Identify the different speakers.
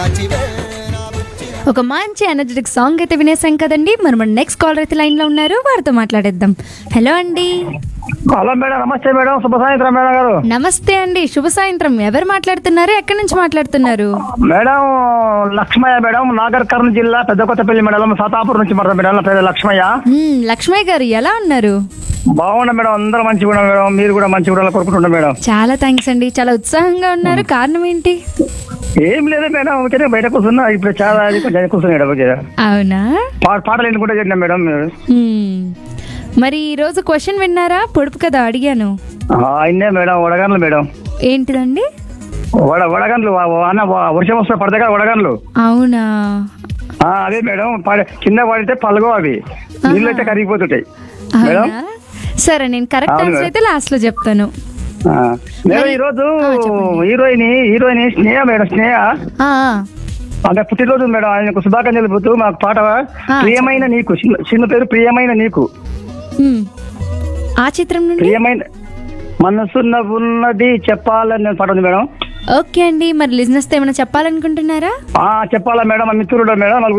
Speaker 1: ఒక మంచి energetic song అయితే వినేసాం కదండి మరి మన నెక్స్ట్ కాలర్ అయితే లైన్ లో ఉన్నారు వారితో మాట్లాడేద్దాం హలో అండి
Speaker 2: హలో మేడం నమస్తే మేడం శుభ సాయంత్రం మేడం గారు
Speaker 1: నమస్తే అండి శుభ సాయంత్రం ఎవరు మాట్లాడుతున్నారు ఎక్కడి నుంచి మాట్లాడుతున్నారు
Speaker 2: madam Lakshmaiah madam Nagarkurnool జిల్లా పెద్ద కొత్తపల్లి మండలం సాతాపూర్ నుంచి మాట్లాడు మేడం నా పేరు లక్ష్మయ్య
Speaker 1: మ్మ్, లక్ష్మయ్య గారు ఎలా ఉన్నారు
Speaker 2: బాగున్నా మేడం అందరూ మంచిగా ఉన్నాం మేడం మీరు కూడా మంచిగా ఉండాలని కోరుకుంటున్నాం మేడం
Speaker 1: చాలా థ్యాంక్స్ అండి చాలా ఉత్సాహంగా ఉన్నారు కారణం ఏంటి
Speaker 2: ఏం లేదు మేడం ఓకే బయట కూర్చున్నా ఇప్పుడు చాలా అది కొంచెం కూర్చున్నాడు ఓకే
Speaker 1: అవునా
Speaker 2: పా- పాటలు ఎన్నుకుంటే చెప్పినా మేడం
Speaker 1: మ్మ్. మరి ఈ రోజు క్వశ్చన్ విన్నారా పొడుపు కదా అడిగాను
Speaker 2: అయినే మేడం వడగన్లు మేడం
Speaker 1: ఏంటిదండి
Speaker 2: వడ వడగన్లు వా- వాన వా- వర్షం వస్తే పడతాయి కదా వడగన్లు
Speaker 1: అవునా
Speaker 2: ఆ, అదే మేడం పడ- కింద పడితే పలగో అవి నీళ్ళు అయితే కరిగిపోతుంటాయి మేడం
Speaker 1: అవునా సరే నేను కరెక్ట్
Speaker 2: అవును
Speaker 1: ఆన్సర్
Speaker 2: మేడం.
Speaker 1: అయితే లాస్ట్ లో చెప్తాను
Speaker 2: ఆ. మేడం ఈ రోజు heroine heroine Sneha madam Sneha
Speaker 1: ఆ, ఆ.
Speaker 2: అంటే పుట్టినరోజు మేడం ఆయనకు శుభాకాంక్షలు చెబుతూ మాకు పాట
Speaker 1: ఆ,
Speaker 2: ప్రియమైన నీకు చిన్న- చిన్న పేరు ప్రియమైన నీకు
Speaker 1: మ్మ్. ఆ చిత్రం నుండి
Speaker 2: ప్రియమైన మనసున్న ఉన్నది చెప్పాలని నేను పాట ఉంది మేడం
Speaker 1: ఓకే అండి మరి లిజినెస్ ఏమైనా చెప్పాలనుకుంటున్నారా
Speaker 2: ఆ చెప్పాలా మేడం మా మిత్రుడు మేడం నలుగురు